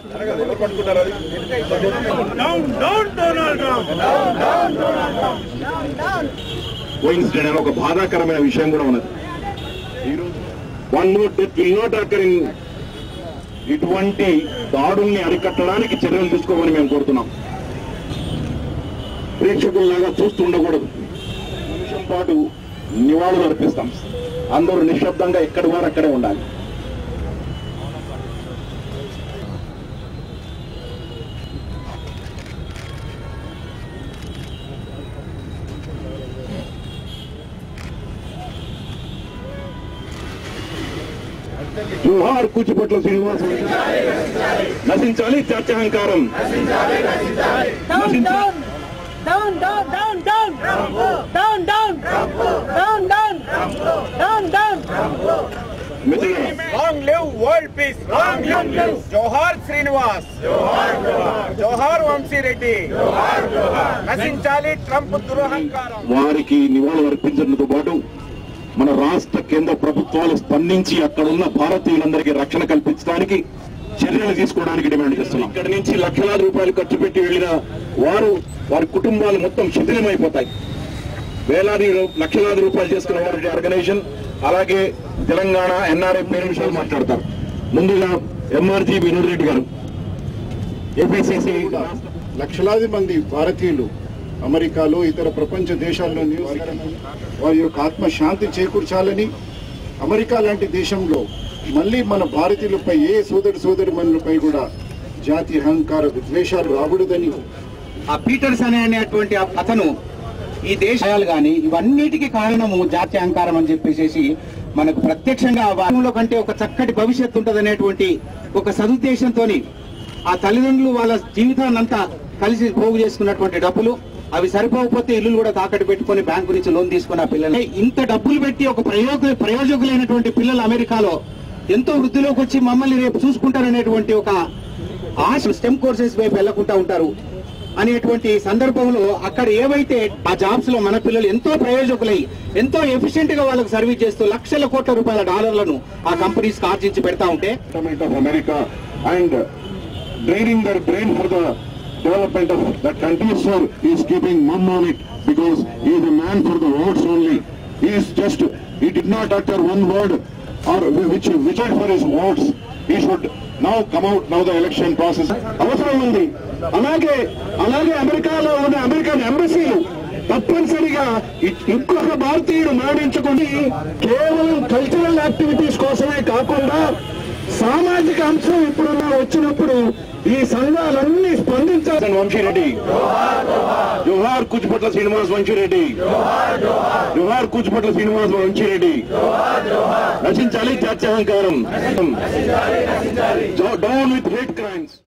Coincident అనే ఒక బాధాకరమైన విషయం కూడా ఉన్నది ఈరోజు one more death will not occur in ఇటువంటి దాడుల్ని అరికట్టడానికి చర్యలు తీసుకోమని మేము కోరుతున్నాం ప్రేక్షకుల్లాగా చూస్తూ ఉండకూడదు నిమిషం పాటు నివాళులు అర్పిస్తాం అందరూ నిశ్శబ్దంగా ఎక్కడి వారు అక్కడే ఉండాలి జోహార్ కూచిపట్ల శ్రీనివాస నశించాలి చర్చహంకారం down, down, down, down, down, down, down, down, down, down, down, down. మిత్రులారా long live world peace long live జోహార్ శ్రీనివాస్ జోహార్ వంశీరెడ్డి నశించాలి ట్రంప్ దురహంకారం వారికి నివాళులు అర్పించడంతో పాటు మన రాష్ట్ర కేంద్ర ప్రభుత్వాలు స్పందించి అక్కడ ఉన్న భారతీయులందరికీ రక్షణ కల్పించడానికి చర్యలు తీసుకోవడానికి డిమాండ్ చేస్తున్నాం ఇక్కడ నుంచి లక్షలాది రూపాయలు ఖర్చు పెట్టి వెళ్లిన వారు వారి కుటుంబాలు మొత్తం శిథిలమైపోతాయి వేలాది రూ- లక్షలాది రూపాయలు చేసుకున్న వారి ఆర్గనైజేషన్ అలాగే తెలంగాణ ఎన్ఆర్ఐ పేరు విషయాలు మాట్లాడతారు ముందుగా ఎంఆర్జీ వినోద్ రెడ్డి గారు ఏపీసీసీ లక్షలాది మంది భారతీయులు అమెరికాలో ఇతర ప్రపంచ దేశాల్లో నివసించి వారి యొక్క ఆత్మ శాంతి చేకూర్చాలని అమెరికా లాంటి దేశంలో మళ్ళీ మన భారతీయులపై ఏ సోదరి సోదరి మనులపై కూడా జాతి అహంకార విద్వేషాలు రాకూడదని ఆ పీటర్స్ అనే అనేటువంటి ఆ అతను ఈ దేశాలు గాని ఇవన్నిటికీ కారణము జాతి అహంకారం అని చెప్పేసి మనకు ప్రత్యక్షంగా వారంలో కంటే ఒక చక్కటి భవిష్యత్తు ఉంటదనేటువంటి ఒక సదుద్దేశంతో ఆ తల్లిదండ్రులు వాళ్ళ జీవితాన్నంతా కలిసి పోగు చేసుకున్నటువంటి డబ్బులు అవి సరిపోకపోతే ఇల్లు కూడా తాకట్టు పెట్టుకొని బ్యాంకు నుంచి లోన్ తీసుకున్న పిల్లలు ఇంత డబ్బులు పెట్టి ఒక ప్రయోగ ప్రయోజకులైనటువంటి పిల్లలు అమెరికాలో ఎంతో వృద్ధిలోకి వచ్చి మమ్మల్ని రేపు చూసుకుంటారనేటువంటి ఒక ఆశ స్టెమ్ కోర్సెస్ వైపు వెళ్లకుండా ఉంటారు అనేటువంటి సందర్భంలో అక్కడ ఏవైతే ఆ జాబ్స్ లో మన పిల్లలు ఎంతో ప్రయోజకులై ఎంతో ఎఫిషియెంట్ గా వాళ్ళకి సర్వీస్ చేస్తూ లక్షల కోట్ల రూపాయల డాలర్లను ఆ కంపెనీస్ ఆర్జించి పెడతా ఉంటే government of America and draining their brain for the development of that country. So he is keeping mum on it because he is a man for the votes only. He is just, he did not utter one word or which which for his votes. He should now come out now the election process. అవసరం ఉంది అలాగే అలాగే అమెరికాలో ఉన్న American ఎంబసీలు తప్పనిసరిగా ఇ- ఇంకొక భారతీయుడు మరణించుకుని కేవలం కల్చరల్ యాక్టివిటీస్ కోసమే కాకుండా సామాజిక అంశం ఇప్పుడున్న వచ్చినప్పుడు ఈ సంఘాలన్నీ స్పందించాల్సిన వంశీరెడ్డి జోహార్ కూచిపట్ల శ్రీనివాస్ వంశీరెడ్డి జోహార్ కూచిపట్ల శ్రీనివాస్ వంశీరెడ్డి రచించాలి జాత్యహంకారం డౌన్ విత్ హేట్ క్రైమ్స్